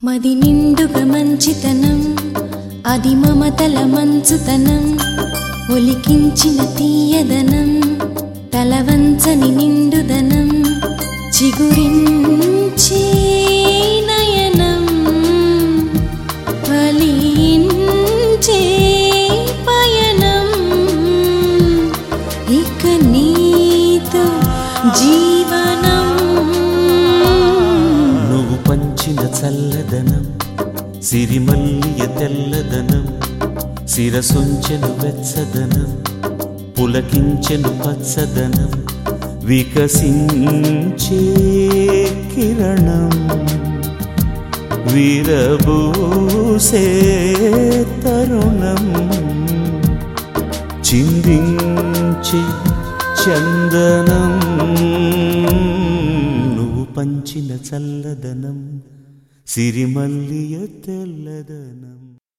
మది నిండుగా మంచితనం అది మమతల మంచుతనం ఒలికించిన తీయదనం తలవంచని నిండుదనం చిగురించే నయనం ఫలించే పయనం ఇక నీతో జీవనం నువ్వు పంచిన చల్లదనం సిరిమల్లియ తెల్లదనం శిరసొంచెను వెచ్చదనం పులకించెను పచ్చదనం వికసించే కిరణం వీరబూసే తరుణం చిందించే చందనం నువ్వు పంచిన చల్లదనం సిరిమల్లియ తెల్లదనం